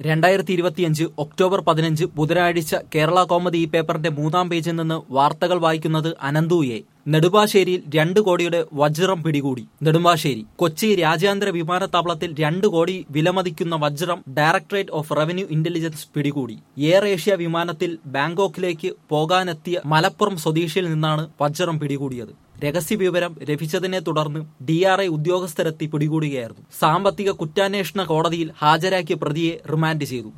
രണ്ടായിരത്തി ഇരുപത്തിയഞ്ച് ഒക്ടോബർ പതിനഞ്ച് ബുധനാഴ്ച കേരള കോമഡി ഈ പേപ്പറിന്റെ മൂന്നാം പേജിൽ നിന്ന് വാർത്തകൾ വായിക്കുന്നത് അനന്തു എ നെടുമ്പാശ്ശേരിയിൽ രണ്ട് കോടിയുടെ വജ്രം പിടികൂടി നെടുമ്പാശ്ശേരി കൊച്ചി രാജ്യാന്തര വിമാനത്താവളത്തിൽ രണ്ട് കോടി വിലമതിക്കുന്ന വജ്രം ഡയറക്ടറേറ്റ് ഓഫ് റവന്യൂ ഇന്റലിജൻസ് പിടികൂടി എയർ ഏഷ്യ വിമാനത്തിൽ ബാങ്കോക്കിലേക്ക് പോകാനെത്തിയ മലപ്പുറം സ്വദേശിയിൽ നിന്നാണ് വജ്രം പിടികൂടിയത് രഹസ്യവിവരം ലഭിച്ചതിനെ തുടർന്ന് ഡി ആർ ഐ ഉദ്യോഗസ്ഥരെത്തി പിടികൂടുകയായിരുന്നു സാമ്പത്തിക കുറ്റാന്വേഷണ കോടതിയിൽ ഹാജരാക്കിയ പ്രതിയെ റിമാൻഡ് ചെയ്തു